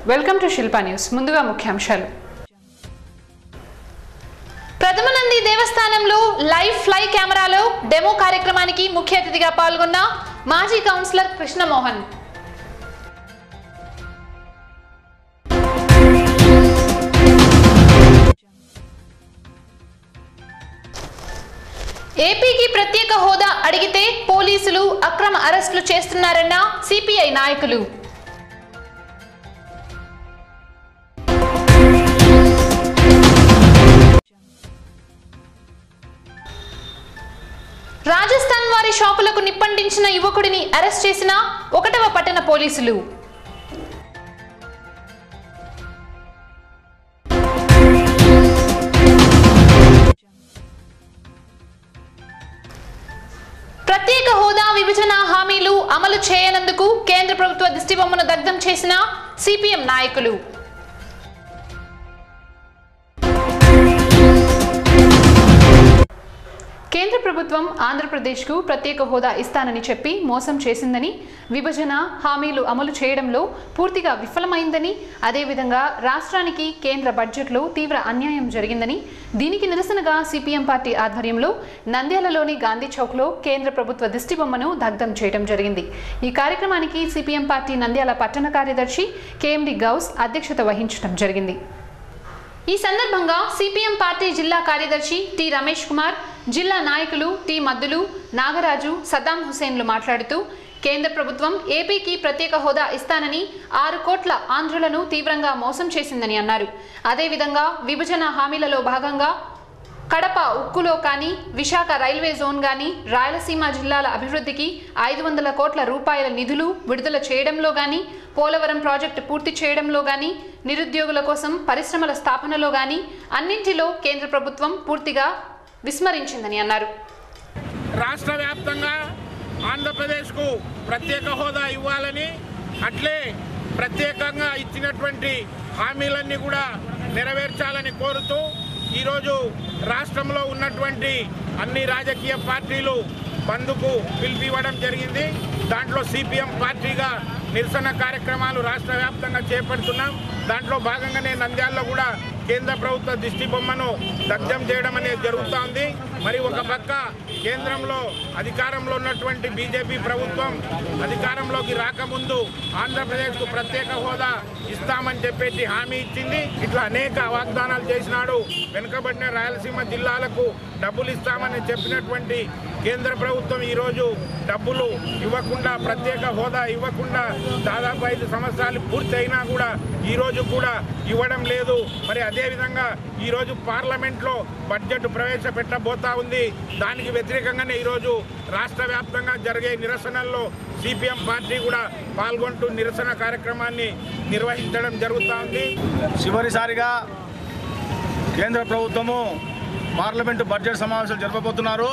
welcome to Shilpa news ముందుగా ముఖ్యాంశాలు ప్రథమ నంది దేవస్థానంలో లైవ్ ఫ్లై కెమెరాలో డెమో కార్యక్రమానికి ముఖ్య అతిథిగా పాల్గొన్న మాజీ కౌన్సిలర్ కృష్ణమోహన్ ఏపీకి ప్రత్యేక హోదా అడిగితే పోలీసులు అక్రమ అరెస్టులు చేస్తున్నారన్న సిపిఐ నాయకులు రాజస్థాన్ వారి షాపులకు నిప్పండించిన యువకుడిని అరెస్ట్ చేసిన ఒకటవ పట్టణ పోలీసులు ప్రత్యేక హోదా విభజన హామీలు అమలు చేయనందుకు కేంద్ర ప్రభుత్వ దిష్టిబొమ్మను దగ్ధం చేసిన సిపిఎం నాయకులు కేంద్ర ప్రభుత్వం ఆంధ్రప్రదేశ్కు ప్రత్యేక హోదా ఇస్తానని చెప్పి మోసం చేసిందని విభజన హామీలు అమలు చేయడంలో పూర్తిగా విఫలమైందని అదేవిధంగా రాష్ట్రానికి కేంద్ర బడ్జెట్లో తీవ్ర అన్యాయం జరిగిందని దీనికి నిరసనగా సిపిఎం పార్టీ ఆధ్వర్యంలో నంద్యాలలోని గాంధీ చౌక్లో కేంద్ర ప్రభుత్వ దిష్టిబొమ్మను దగ్ధం చేయడం జరిగింది ఈ కార్యక్రమానికి సిపిఎం పార్టీ నంద్యాల పట్టణ కార్యదర్శి కేఎండి గౌస్ అధ్యక్షత వహించడం జరిగింది ఈ సందర్భంగా సిపిఎం పార్టీ జిల్లా కార్యదర్శి టి రమేష్ కుమార్ జిల్లా నాయకులు టి మద్దులు నాగరాజు సద్దాం హుసేన్లు మాట్లాడుతూ కేంద్ర ప్రభుత్వం ఏపీకి ప్రత్యేక హోదా ఇస్తానని ఆరు కోట్ల ఆంధ్రులను తీవ్రంగా మోసం చేసిందని అన్నారు అదేవిధంగా విభజన హామీలలో భాగంగా కడప ఉక్కులో కానీ విశాఖ రైల్వే జోన్ కానీ రాయలసీమ జిల్లాల అభివృద్ధికి ఐదు వందల కోట్ల రూపాయల నిధులు విడుదల చేయడంలో కానీ పోలవరం ప్రాజెక్టు పూర్తి చేయడంలో కానీ నిరుద్యోగుల కోసం పరిశ్రమల స్థాపనలో కానీ అన్నింటిలో కేంద్ర ప్రభుత్వం పూర్తిగా విస్మరించిందని అన్నారు రాష్ట్ర వ్యాప్తంగా ఆంధ్రప్రదేశ్కు ప్రత్యేక హోదా ఇవ్వాలని అట్లే ప్రత్యేకంగా ఇచ్చినటువంటి హామీలన్నీ కూడా నెరవేర్చాలని కోరుతూ ఈరోజు రాష్ట్రంలో ఉన్నటువంటి అన్ని రాజకీయ పార్టీలు బంద్కు పిలిపివ్వడం జరిగింది దాంట్లో సిపిఎం పార్టీగా నిరసన కార్యక్రమాలు రాష్ట్ర వ్యాప్తంగా చేపడుతున్నాం దాంట్లో భాగంగానే నంద్యాలలో కూడా కేంద్ర ప్రభుత్వ దిష్టి బొమ్మను దగ్ధం చేయడం అనేది జరుగుతూ ఉంది మరి ఒక పక్క కేంద్రంలో అధికారంలో ఉన్నటువంటి బీజేపీ ప్రభుత్వం అధికారంలోకి రాకముందు ఆంధ్రప్రదేశ్కు ప్రత్యేక హోదా ఇస్తామని చెప్పేసి హామీ ఇచ్చింది ఇట్లా అనేక వాగ్దానాలు చేసినాడు వెనుకబడిన రాయలసీమ జిల్లాలకు డబ్బులు ఇస్తామని చెప్పినటువంటి కేంద్ర ప్రభుత్వం ఈరోజు డబ్బులు ఇవ్వకుండా ప్రత్యేక హోదా ఇవ్వకుండా దాదాపు ఐదు సంవత్సరాలు పూర్తి అయినా కూడా ఈరోజు కూడా ఇవ్వడం లేదు మరి అదేవిధంగా ఈరోజు పార్లమెంట్లో బడ్జెట్ ప్రవేశపెట్టబోతా ఉంది దానికి వ్యతిరేకంగానే ఈరోజు రాష్ట్ర వ్యాప్తంగా జరిగే నిరసనల్లో సిపిఎం పార్టీ కూడా పాల్గొంటూ నిరసన కార్యక్రమాన్ని నిర్వహించడం జరుగుతూ ఉంది చివరిసారిగా కేంద్ర ప్రభుత్వము పార్లమెంటు బడ్జెట్ సమావేశాలు జరపబోతున్నారు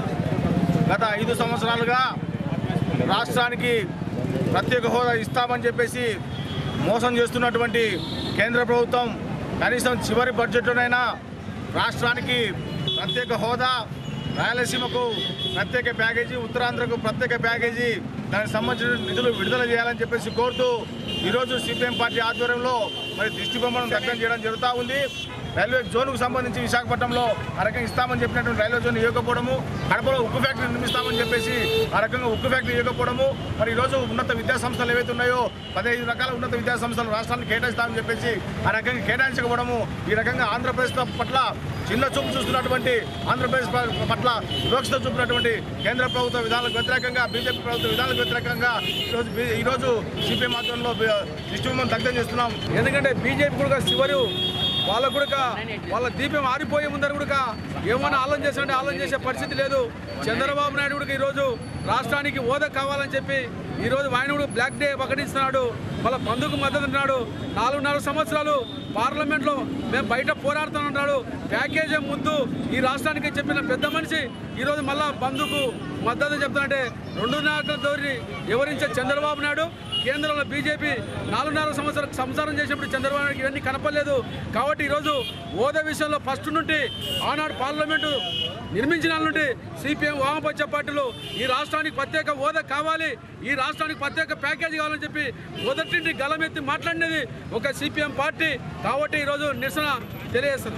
గత ఐదు సంవత్సరాలుగా రాష్ట్రానికి ప్రత్యేక హోదా ఇస్తామని చెప్పేసి మోసం చేస్తున్నటువంటి కేంద్ర ప్రభుత్వం కనీసం చివరి బడ్జెట్లోనైనా రాష్ట్రానికి ప్రత్యేక హోదా రాయలసీమకు ప్రత్యేక ప్యాకేజీ ఉత్తరాంధ్రకు ప్రత్యేక ప్యాకేజీ దానికి సంబంధించిన నిధులు విడుదల చేయాలని చెప్పేసి కోరుతూ ఈరోజు సిపిఎం పార్టీ ఆధ్వర్యంలో మరి దృష్టి బొమ్మను దగ్ధం చేయడం జరుగుతూ ఉంది రైల్వే జోన్కు సంబంధించి విశాఖపట్నంలో ఆ రకంగా ఇస్తామని చెప్పినటువంటి రైల్వే జోన్ ఇవ్వకపోవడము కడపలో ఉక్కు ఫ్యాక్టరీ నిర్మిస్తామని చెప్పేసి ఆ రకంగా ఉక్కు ఫ్యాక్టరీ ఇవ్వకపోవడము మరి ఈరోజు ఉన్నత విద్యా సంస్థలు ఏవైతే ఉన్నాయో పదహైదు రకాల ఉన్నత విద్యా సంస్థలు రాష్ట్రానికి కేటాయిస్తామని చెప్పేసి ఆ రకంగా కేటాయించకపోవడము ఈ రకంగా ఆంధ్రప్రదేశ్ పట్ల చిన్న చూపు చూస్తున్నటువంటి ఆంధ్రప్రదేశ్ ప- పట్ల వివక్షత చూపినటువంటి కేంద్ర ప్రభుత్వ విధానాలకు వ్యతిరేకంగా బీజేపీ ప్రభుత్వ విధానాలకు వ్యతిరేకంగా ఈరోజు బీ- ఈరోజు సిపిఎం ఆధ్వర్యంలో దృష్టిబొమ్మను దగ్ధం చేస్తున్నాం ఎందుకంటే బీజేపీ కూడా చివరి వాళ్ళ కూడా వాళ్ళ దీపం ఆరిపోయే ముందర కూడా ఏమైనా ఆలోచన చేసినట్టే ఆలోచన చేసే పరిస్థితి లేదు చంద్రబాబు నాయుడు కూడా ఈరోజు రాష్ట్రానికి హోదా కావాలని చెప్పి ఈరోజు ఆయన కూడా బ్లాక్ డే ప్రకటిస్తున్నాడు వాళ్ళ బంధుకు మద్దతు ఉన్నాడు నాలుగున్నర సంవత్సరాలు పార్లమెంట్లో మేము బయట పోరాడుతున్నాడు ప్యాకేజీ ముందు ఈ రాష్ట్రానికి చెప్పిన పెద్ద మనిషి ఈరోజు మళ్ళా బంధుకు మద్దతు చెప్తానంటే రెండు నాయకుల దోరి వివరించే చంద్రబాబు నాయుడు కేంద్రంలో బీజేపీ నాలుగున్నర సంవత్సరం సంసారం చేసినప్పుడు చంద్రబాబు నాయుడు ఇవన్నీ కనపడలేదు కాబట్టి ఈరోజు హోదా విషయంలో ఫస్ట్ నుండి ఆనాడు పార్లమెంటు నిర్మించిన నాటి నుండి సిపిఎం వామపక్ష పార్టీలు ఈ రాష్ట్రానికి ప్రత్యేక హోదా కావాలి ఈ రాష్ట్రానికి ప్రత్యేక ప్యాకేజీ కావాలని చెప్పి మొదటి గలమెత్తి మాట్లాడినది ఒక సిపిఎం పార్టీ కాబట్టి ఈరోజు నిరసన తెలియజేస్తుంది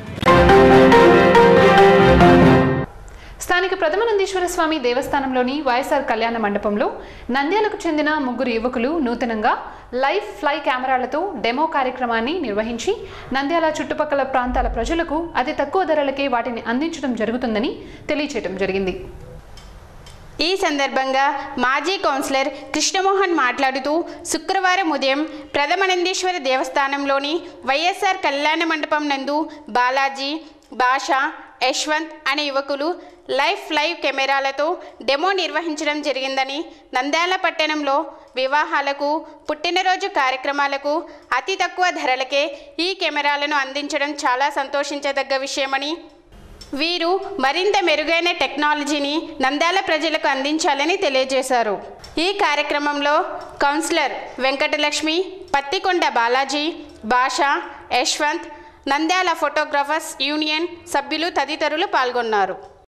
స్థానిక ప్రథమానందేశ్వర స్వామి దేవస్థానంలోని వైఎస్ఆర్ కళ్యాణ మండపంలో నంద్యాలకు చెందిన ముగ్గురు యువకులు నూతనంగా లైవ్ ఫ్లై కెమెరాలతో డెమో కార్యక్రమాన్ని నిర్వహించి నంద్యాల చుట్టుపక్కల ప్రాంతాల ప్రజలకు అతి తక్కువ ధరలకే వాటిని అందించడం జరుగుతుందని తెలియచేయడం జరిగింది ఈ సందర్భంగా మాజీ కౌన్సిలర్ కృష్ణమోహన్ మాట్లాడుతూ శుక్రవారం ఉదయం ప్రథమనందీశ్వర దేవస్థానంలోని వైఎస్ఆర్ కళ్యాణ మండపం నందు బాలాజీ భాష యశ్వంత్ అనే యువకులు లైవ్ లైవ్ కెమెరాలతో డెమో నిర్వహించడం జరిగిందని నంద్యాల పట్టణంలో వివాహాలకు పుట్టినరోజు కార్యక్రమాలకు అతి తక్కువ ధరలకే ఈ కెమెరాలను అందించడం చాలా సంతోషించదగ్గ విషయమని వీరు మరింత మెరుగైన టెక్నాలజీని నంద్యాల ప్రజలకు అందించాలని తెలియజేశారు ఈ కార్యక్రమంలో కౌన్సిలర్ వెంకటలక్ష్మి పత్తికొండ బాలాజీ భాష యశ్వంత్ నంద్యాల ఫోటోగ్రాఫర్స్ యూనియన్ సభ్యులు తదితరులు పాల్గొన్నారు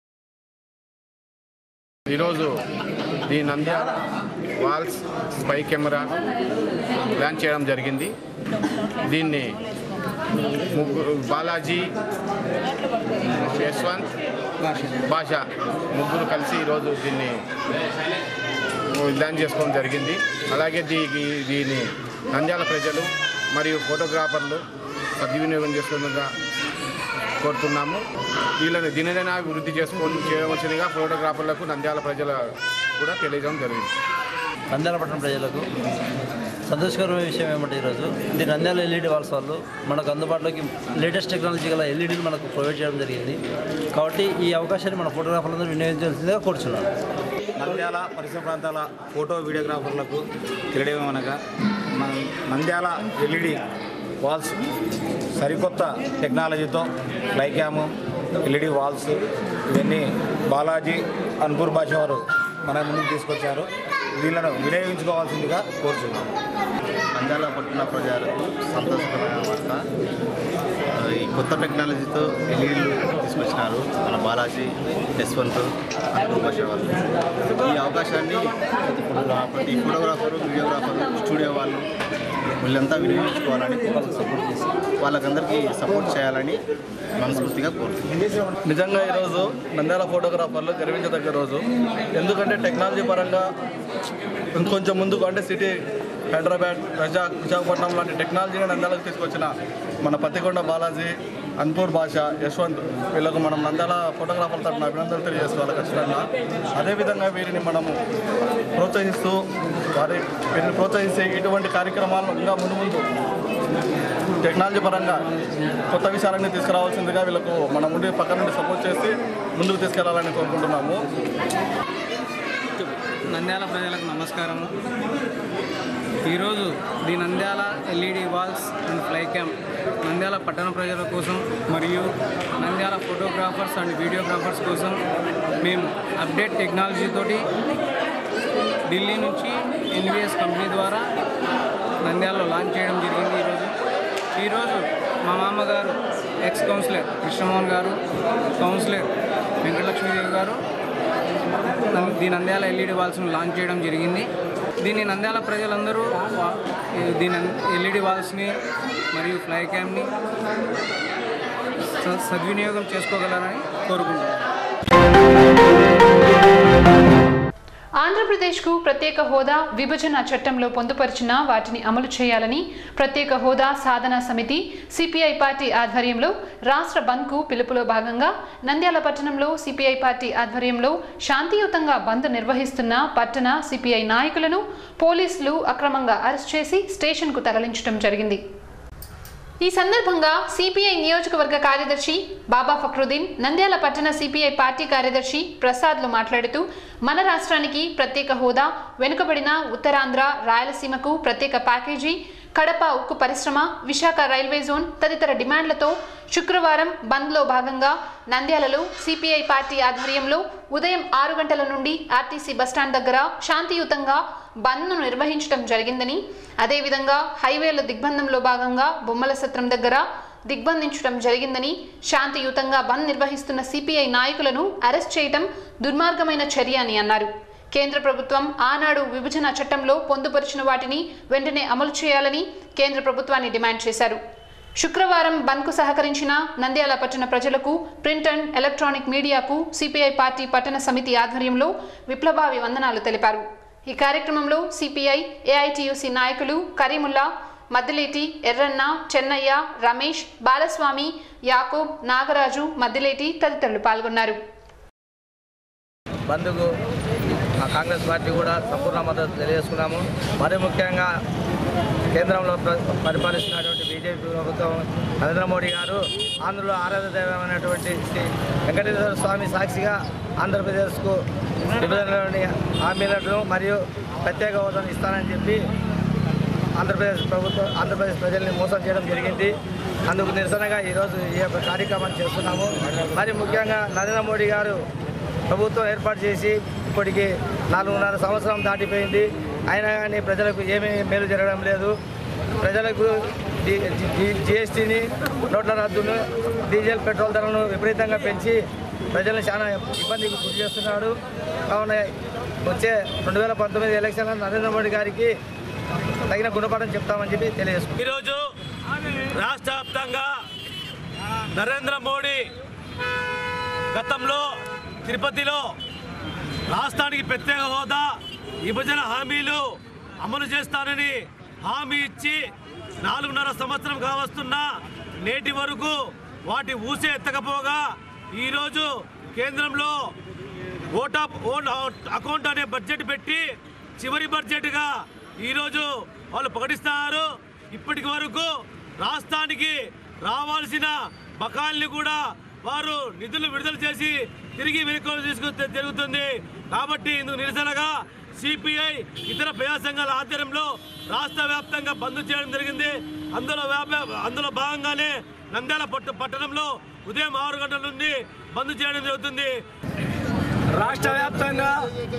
ఈరోజు ఈ Nandyal walls spy camera launch చేయడం జరిగింది దీన్ని ముగ్గురు బాలాజీ యశ్వంత్ భాష ముగ్గురు కలిసి ఈరోజు దీన్ని లాంచ్ చేసుకోవడం జరిగింది అలాగే దీ ఈ- దీన్ని నంద్యాల ప్రజలు మరియు ఫోటోగ్రాఫర్లు సద్వినియోగం చేసుకున్నగా కోరుతున్నాము వీళ్ళని దినదిన అభివృద్ధి చేసుకొని చేయవలసిందిగా ఫోటోగ్రాఫర్లకు నంద్యాల ప్రజల కూడా తెలియజేయడం జరిగింది నంద్యాలపట్నం ప్రజలకు సంతోషకరమైన విషయం ఏమంటే ఈరోజు ఇది నంద్యాల ఎల్ఈడి వాల్స్ వాళ్ళు మనకు అందుబాటులోకి లేటెస్ట్ టెక్నాలజీ గల ఎల్ఈడీని మనకు ప్రొవైడ్ చేయడం జరిగింది కాబట్టి ఈ అవకాశాన్ని మన ఫోటోగ్రాఫర్లందరూ వినియోగించాల్సిందిగా కోరుచున్నాను నంద్యాల పరిసర ప్రాంతాల ఫోటో వీడియోగ్రాఫర్లకు తెలియడమనగా మన నంద్యాల ఎల్ఈడి వాల్స్ సరికొత్త టెక్నాలజీతో ఫ్లైక్యాము ఎల్ఈడి వాల్స్ ఇవన్నీ బాలాజీ అన్పూర్ భాష వారు మన ముందుకు తీసుకొచ్చారు వీళ్ళను వినియోగించుకోవాల్సిందిగా కోరుచున్నాను నంద్యాల పట్టణ ప్రజలకు సంతోషకరమైన వార్త ఆ, ఈ కొత్త టెక్నాలజీతో ఎల్ఈడీలు తీసుకొచ్చినారు మన బాలాజీ యశ్వంత్ అన్పూర్ భాష వాళ్ళు ఈ అవకాశాన్ని ప్రతి ఫోటోగ్రా ప్రతి ఫోటోగ్రాఫరు వీడియోగ్రాఫరు స్టూడియో వాళ్ళు వీళ్ళంతా వినియోగించుకోవాలని వాళ్ళకందరికీ సపోర్ట్ చేయాలని మనస్ఫూర్తిగా కోరుతున్నాను నిజంగా ఈరోజు నంద్యాల ఫోటోగ్రాఫర్లు గర్వించదగ్గ రోజు ఎందుకంటే టెక్నాలజీ పరంగా ఇంకొంచెం ముందుకు అంటే సిటీ హైదరాబాద్ ప్రజా విశాఖపట్నం లాంటి టెక్నాలజీని నంద్యాలకు తీసుకొచ్చిన మన పత్తికొండ బాలాజీ అన్పూర్ భాష యశ్వంత్ వీళ్ళకు మనం నంద్యాల ఫోటోగ్రాఫర్ తరఫున అభినందనలు తెలియజేసుకోవాలి ఖచ్చితంగా అదేవిధంగా వీరిని మనము ప్రోత్సహిస్తూ వారి వీరిని ప్రోత్సహిస్తే ఇటువంటి కార్యక్రమాలను ఇంకా ముందు ముందు టెక్నాలజీ పరంగా కొత్త విషయాలన్నీ తీసుకురావాల్సిందిగా వీళ్ళకు మన ముందు పక్క నుండి సపోర్ట్ చేసి ముందుకు తీసుకెళ్లాలని కోరుకుంటున్నాము నంద్యాల ప్రజలకు నమస్కారము ఈరోజు the Nandyal LED walls and fly camp Nandyal పట్టణ ప్రజల కోసం మరియు నంద్యాల ఫోటోగ్రాఫర్స్ అండ్ వీడియోగ్రాఫర్స్ కోసం మేము అప్డేట్ టెక్నాలజీ తోటి ఢిల్లీ నుంచి ఎన్విఎస్ కంపెనీ ద్వారా నంద్యాలలో లాంచ్ చేయడం జరిగింది ఈరోజు ఈరోజు మా మామగారు ఎక్స్ కౌన్సిలర్ కృష్ణమోహన్ గారు కౌన్సిలర్ వెంకటలక్ష్మీదేవి గారు నం- దీని నంద్యాల ఎల్ఈడి వాల్స్ను లాంచ్ చేయడం జరిగింది దీన్ని నంద్యాల ప్రజలందరూ వా- ఈ దీని ఎల్ఈడి వాల్స్ని మరియు ఫ్లై క్యామ్ని స- సద్వినియోగం చేసుకోగలరని కోరుకుంటున్నాను ఆంధ్రప్రదేశ్కు ప్రత్యేక హోదా విభజన చట్టంలో పొందుపరిచిన వాటిని అమలు చేయాలని ప్రత్యేక హోదా సాధన సమితి సిపిఐ పార్టీ ఆధ్వర్యంలో రాష్ట్ర బంద్కు పిలుపులో భాగంగా నంద్యాల పట్టణంలో సిపిఐ పార్టీ ఆధ్వర్యంలో శాంతియుతంగా బంద్ నిర్వహిస్తున్న పట్టణ సిపిఐ నాయకులను పోలీసులు అక్రమంగా అరెస్ట్ చేసి స్టేషన్కు తరలించడం జరిగింది ఈ సందర్భంగా సిపిఐ నియోజకవర్గ కార్యదర్శి బాబా ఫక్రుద్దీన్ నంద్యాల పట్టణ సిపిఐ పార్టీ కార్యదర్శి ప్రసాద్లు మాట్లాడుతూ మన రాష్ట్రానికి ప్రత్యేక హోదా వెనుకబడిన ఉత్తరాంధ్ర రాయలసీమకు ప్రత్యేక ప్యాకేజీ కడప ఉక్కు పరిశ్రమ విశాఖ రైల్వే జోన్ తదితర డిమాండ్లతో శుక్రవారం బంద్లో భాగంగా నంద్యాలలో సిపిఐ పార్టీ ఆధ్వర్యంలో ఉదయం ఆరు గంటల నుండి ఆర్టీసీ బస్టాండ్ దగ్గర శాంతియుతంగా బంద్ను నిర్వహించడం జరిగిందని అదేవిధంగా హైవేల దిగ్బంధంలో భాగంగా బొమ్మల సత్రం దగ్గర దిగ్బంధించడం జరిగిందని శాంతియుతంగా బంద్ నిర్వహిస్తున్న సిపిఐ నాయకులను అరెస్ట్ చేయటం దుర్మార్గమైన చర్య అని అన్నారు కేంద్ర ప్రభుత్వం ఆనాడు విభజన చట్టంలో పొందుపరిచిన వాటిని వెంటనే అమలు చేయాలని కేంద్ర ప్రభుత్వాన్ని డిమాండ్ చేశారు శుక్రవారం బంద్కు సహకరించిన నంద్యాల పట్టణ ప్రజలకు ప్రింట్ అండ్ ఎలక్ట్రానిక్ మీడియాకు సిపిఐ పార్టీ పట్టణ సమితి ఆధ్వర్యంలో విప్లవావి వందనాలు తెలిపారు ఈ కార్యక్రమంలో సిపిఐ ఏఐటియుసి నాయకులు కరీముల్లా మద్దిలేటి ఎర్రన్న చెన్నయ్య రమేష్ బాలస్వామి యాకూబ్ నాగరాజు మద్దిలేటి తదితరులు పాల్గొన్నారు బంద్కు ఆ కాంగ్రెస్ పార్టీ కూడా సంపూర్ణ మద్దతు తెలియజేసుకున్నాము మరి ముఖ్యంగా కేంద్రంలో ప్ర- పరిపాలిస్తున్నటువంటి బీజేపీ ప్రభుత్వం నరేంద్ర మోడీ గారు ఆంధ్రలో ఆరాధ దైవమైనటువంటి శ్రీ వెంకటేశ్వర స్వామి సాక్షిగా ఆంధ్రప్రదేశ్కు విభజనలోని హామీలను మరియు ప్రత్యేక హోదాను ఇస్తానని చెప్పి ఆంధ్రప్రదేశ్ ప్రభుత్వం ఆంధ్రప్రదేశ్ ప్రజల్ని మోసం చేయడం జరిగింది అందుకు నిరసనగా ఈరోజు ఈ యొక్క కార్యక్రమాన్ని చేస్తున్నాము మరి ముఖ్యంగా నరేంద్ర మోడీ గారు ప్రభుత్వం ఏర్పాటు చేసి ఇప్పటికి నాలుగున్నర సంవత్సరం దాటిపోయింది అయినా కానీ ప్రజలకు ఏమీ మేలు జరగడం లేదు ప్రజలకు జిఎస్టీని నోట్ల రద్దును డీజిల్ పెట్రోల్ ధరలను విపరీతంగా పెంచి ప్రజలను చాలా ఇబ్బందికి గురి చేస్తున్నాడు కావున వచ్చే రెండు వేల పంతొమ్మిది ఎలక్షన్లో నరేంద్ర మోడీ గారికి తగిన గుణపాఠం చెప్తామని చెప్పి తెలియజేసుకుంటాం ఈరోజు రాష్ట్ర వ్యాప్తంగా నరేంద్ర మోడీ గతంలో తిరుపతిలో రాష్ట్రానికి ప్రత్యేక హోదా విభజన హామీలు అమలు చేస్తానని హామీ ఇచ్చి నాలుగున్నర సంవత్సరం కావస్తున్నా నేటి వరకు వాటి ఊసే ఎత్తకపోగా ఈరోజు కేంద్రంలో ఓట్ ఆఫ్ ఓన్ అకౌంట్ అనే బడ్జెట్ పెట్టి చివరి బడ్జెట్గా ఈరోజు వాళ్ళు ప్రకటిస్తున్నారు ఇప్పటికి వరకు రాష్ట్రానికి రావాల్సిన బకాయిల్ని కూడా వారు నిధులు విడుదల చేసి తిరిగి వెనుక తీసుకు జరుగుతుంది కాబట్టి ఇందుకు నిరసనగా సిపిఐ ఇతర ప్రజా సంఘాల ఆధ్వర్యంలో రాష్ట్ర వ్యాప్తంగా బంద్ చేయడం జరిగింది అందులో వ్యాప అందులో భాగంగానే నంద్యాల పట్టు పట్టణంలో ఉదయం ఆరు గంటల నుండి బంద్ చేయడం జరుగుతుంది రాష్ట్ర వ్యాప్తంగా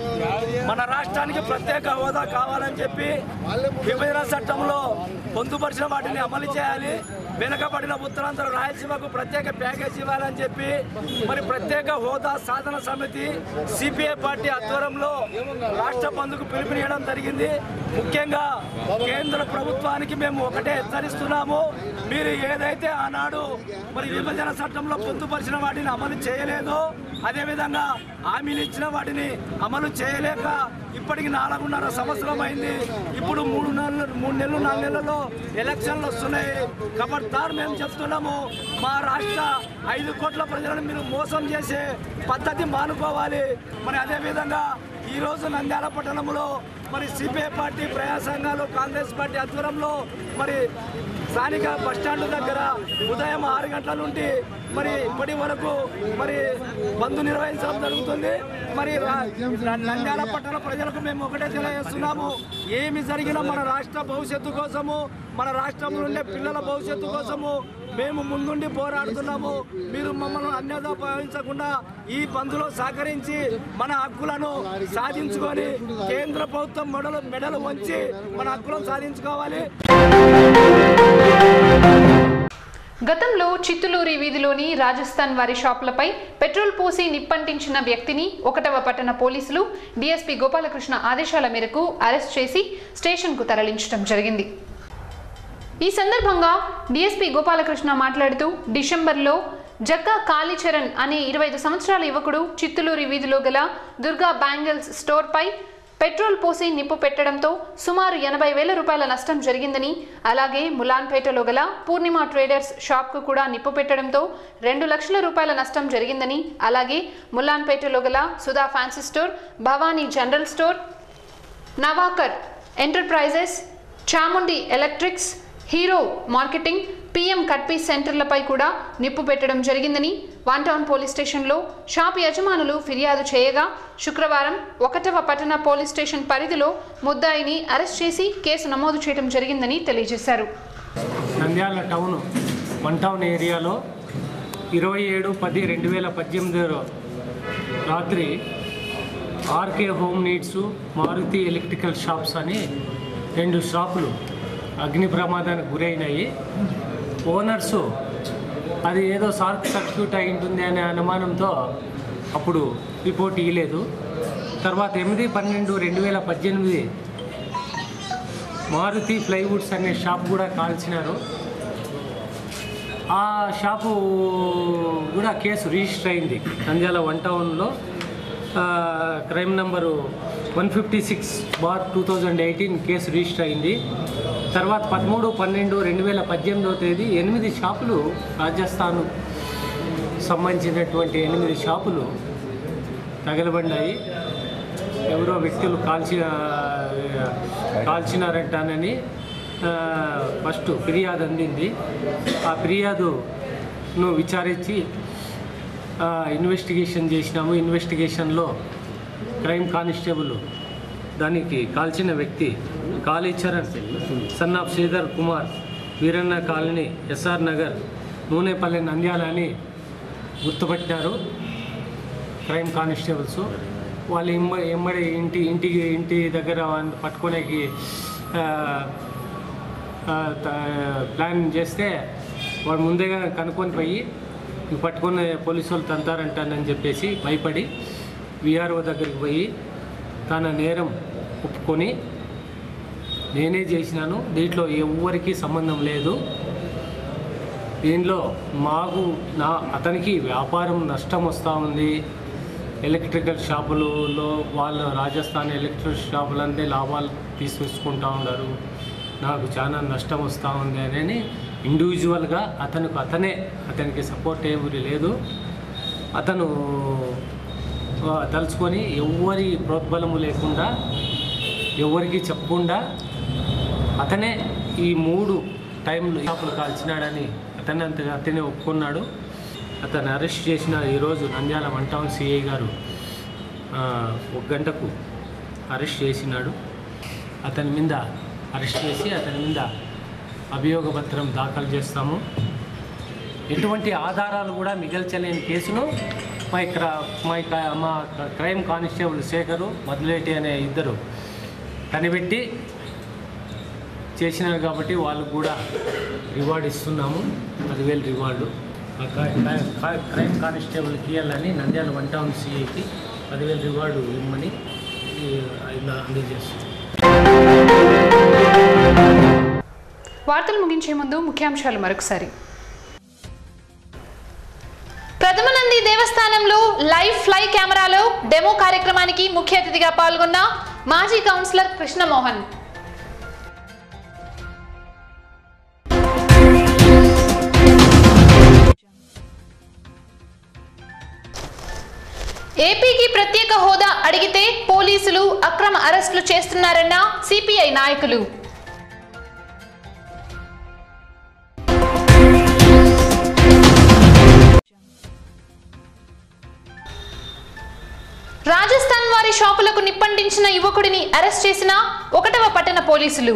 మన రాష్ట్రానికి ప్రత్యేక హోదా కావాలని చెప్పి విభజన చట్టంలో పొందుపరిచిన వాటిని అమలు చేయాలి వెనుకబడిన ఉత్తరాంధ్ర రాయలసీమకు ప్రత్యేక ప్యాకేజ్ ఇవ్వాలని చెప్పి మరి ప్రత్యేక హోదా సాధన సమితి సిపిఐ పార్టీ ఆధ్వర్యంలో రాష్ట్ర బంధుకు పిలుపునియడం జరిగింది ముఖ్యంగా కేంద్ర ప్రభుత్వానికి మేము ఒకటే హెచ్చరిస్తున్నాము మీరు ఏదైతే ఆనాడు మరి విభజన చట్టంలో పొందుపరిచిన వాటిని అమలు చేయలేదో అదేవిధంగా హామీలు ఇచ్చిన వాటిని అమలు చేయలేక ఇప్పటికి నాలుగున్నర సంవత్సరం అయింది ఇప్పుడు మూడు నెలలు మూడు నెలలు నాలుగు నెలల్లో ఎలక్షన్లు వస్తున్నాయి ఖబర్దార్ మేము చెప్తున్నాము మా రాష్ట్ర ఐదు కోట్ల ప్రజలను మీరు మోసం చేసే పద్ధతి మానుకోవాలి మరి అదేవిధంగా ఈరోజు నంద్యాల పట్టణంలో మరి సిపిఐ పార్టీ ప్రజా సంఘాలు కాంగ్రెస్ పార్టీ ఆధ్వర్యంలో మరి స్థానిక బస్టాండ్ దగ్గర ఉదయం ఆరు గంటల నుండి మరి ఇప్పటి వరకు మరి బంద్ నిర్వహించడం జరుగుతుంది మరి రా- నంద్యాల పట్టణ ప్రజలకు మేము ఒకటే తెలియజేస్తున్నాము ఏమి జరిగినా మన రాష్ట్ర భవిష్యత్తు కోసము మన రాష్ట్రంలో ఉండే పిల్లల భవిష్యత్తు కోసము మేము ముందుండి పోరాడుతున్నాము మీరు మమ్మల్ని అన్యదా భావించకుండా ఈ బంద్లో సహకరించి మన హక్కులను సాధించుకొని కేంద్ర ప్రభుత్వం మెడలు మెడలు వంచి మన హక్కులను సాధించుకోవాలి గతంలో చిత్తులూరి వీధిలోని రాజస్థాన్ వారి షాపులపై పెట్రోల్ పోసి నిప్పంటించిన వ్యక్తిని ఒకటవ పట్టణ పోలీసులు డీఎస్పీ గోపాలకృష్ణ ఆదేశాల మేరకు అరెస్ట్ చేసి స్టేషన్కు తరలించడం జరిగింది ఈ సందర్భంగా డీఎస్పీ గోపాలకృష్ణ మాట్లాడుతూ డిసెంబర్లో జక్కా కాళీచరణ్ అనే ఇరవై ఐదు సంవత్సరాల యువకుడు చిత్తులూరి వీధిలో గల దుర్గా బ్యాంగిల్స్ స్టోర్పై పెట్రోల్ పోసి నిప్పు పెట్టడంతో సుమారు ఎనభై వేల రూపాయల నష్టం జరిగిందని అలాగే ములాన్పేటలో గల పూర్ణిమ ట్రేడర్స్ షాప్కు కూడా నిప్పు పెట్టడంతో రెండు లక్షల రూపాయల నష్టం జరిగిందని అలాగే ముల్లాన్పేటలో గల Sudha fancy store Bhavani general store Navakar enterprises Chamundi electrics Hero marketing PM cut piece సెంటర్లపై కూడా నిప్పు పెట్టడం జరిగిందని వన్ టౌన్ పోలీస్ స్టేషన్లో షాప్ యజమానులు ఫిర్యాదు చేయగా శుక్రవారం ఒకటవ పట్టణ పోలీస్ స్టేషన్ పరిధిలో ముద్దాయిని అరెస్ట్ చేసి కేసు నమోదు చేయడం జరిగిందని తెలియజేశారు నంద్యాల టౌన్ వన్ టౌన్ ఏరియాలో ఇరవై ఏడు పది రెండు వేల పద్దెనిమిదిలో రాత్రి RK home needs Maruti electrical shops అని రెండు షాపులు అగ్ని ప్రమాదానికి గురైనాయి ఓనర్సు అది ఏదో షార్ట్ సర్క్యూట్ అయి ఉంటుంది అనే అనుమానంతో అప్పుడు రిపోర్ట్ ఇవ్వలేదు తర్వాత ఎనిమిది పన్నెండు రెండు వేల పద్దెనిమిది మారుతి ప్లైవుడ్స్ అనే షాప్ కూడా కాల్చినారు ఆ షాపు కూడా కేసు రిజిస్టర్ అయింది నంద్యాల వన్ టౌన్లో ఆ, crime number one fifty six bar two thousand eighteen case register అయింది తర్వాత పదమూడు పన్నెండు రెండు వేల పద్దెనిమిదవ తేదీ ఎనిమిది షాపులు రాజస్థాన్ సంబంధించినటువంటి ఎనిమిది షాపులు తగలబడినాయి ఎవరో వ్యక్తులు కాల్చి కాల్చినారంటానని ఆ, ఫస్ట్ ఫిర్యాదు అందింది ఆ ఫిర్యాదును విచారించి ఆ, ఇన్వెస్టిగేషన్ చేసినాము ఇన్వెస్టిగేషన్లో క్రైమ్ కానిస్టేబుల్ దానికి కాల్చిన వ్యక్తి Kalicharan son of Sridhar Kumar Veeranna colony SR Nagar Nunepalli Nandyal అని గుర్తుపట్టినారు క్రైమ్ కానిస్టేబుల్స్ వాళ్ళు ఇమ్మ ఎమ్మడి ఇంటి ఇంటికి ఇంటి దగ్గర వాడిని పట్టుకోనేకి ఆ, ఆ, త- ప్లాన్ చేస్తే వాడు ముందేగా కనుక్కొని పోయి ఇంక పట్టుకొని పోలీసు వాళ్ళు తంతారంటానని చెప్పేసి భయపడి విఆర్ఓ దగ్గరికి పోయి తన నేరం ఒప్పుకొని నేనే చేసినాను దీంట్లో ఎవ్వరికీ సంబంధం లేదు దీనిలో మాకు నా అతనికి వ్యాపారం నష్టం వస్తూ ఉంది ఎలక్ట్రికల్ షాపులలో వాళ్ళు రాజస్థాన్ ఎలక్ట్రికల్ షాపులంటే లాభాలు తీసుకొచ్చుకుంటూ ఉన్నారు నాకు చాలా నష్టం వస్తూ ఉంది అని ఇండివిజువల్గా అతనికి అతనే అతనికి సపోర్ట్ ఏమీ లేదు అతను ఆ, తలుచుకొని ఎవ్వరి ప్రోద్బలము లేకుండా ఎవరికి చెప్పకుండా అతనే ఈ మూడు టైంలో షాపులు కాల్చినాడని అతనే అంతగా అతనే ఒప్పుకున్నాడు అతను అరెస్ట్ చేసిన ఈరోజు నంద్యాల వన్ టౌన్ సిఐ గారు ఆ, ఒక గంటకు అరెస్ట్ చేసినాడు అతని మీద అరెస్ట్ చేసి అతని మీద అభియోగ పత్రం దాఖలు చేస్తాము ఎటువంటి ఆధారాలు కూడా మిగల్చలేని కేసును మా ఇక్కడ మా ఇక్క- మా క్రైమ్ కానిస్టేబుల్ శేఖరు మధులేటి అనే ఇద్దరు కనిపెట్టి చేసినారు కాబట్టి వాళ్ళకు కూడా రివార్డ్ ఇస్తున్నాము పదివేలు రివార్డు ఆ క్రై- క్రై- క్రై- క్రైమ్ కానిస్టేబుల్కి ఇవ్వాలని నంద్యాల వన్ టౌన్ సిఐకి పదివేలు రివార్డు ఇవ్వమని ఈ, ఇలా అందజేస్తున్నాం వార్తలు ముగించే ముందు ముఖ్యాంశాలు మరొకసారి ప్రథమనంది దేవస్థానంలో లైవ్ ఫ్లై కెమెరాలో డెమో కార్యక్రమానికి ముఖ్య అతిథిగా పాల్గొన్న మాజీ కౌన్సిలర్ కృష్ణమోహన్ ఏపీకి ప్రత్యేక హోదా అడిగితే పోలీసులు అక్రమ అరెస్టులు చేస్తున్నారన్న సిపిఐ నాయకులు రాజస్థాన్ వారి షాపులకు నిప్పంటించిన యువకుడిని అరెస్ట్ చేసిన ఒకటవ పట్టణ పోలీసులు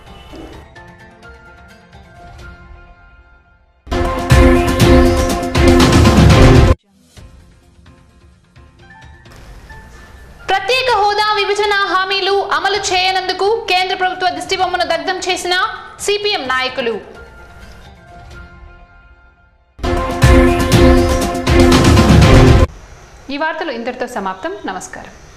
ప్రత్యేక హోదా విభజన హామీలు అమలు చేయనందుకు కేంద్ర ప్రభుత్వ దిష్టిబొమ్మను దగ్ధం చేసిన సిపిఎం నాయకులు ఈ వార్తలు ఇంతటితో సమాప్తం నమస్కారం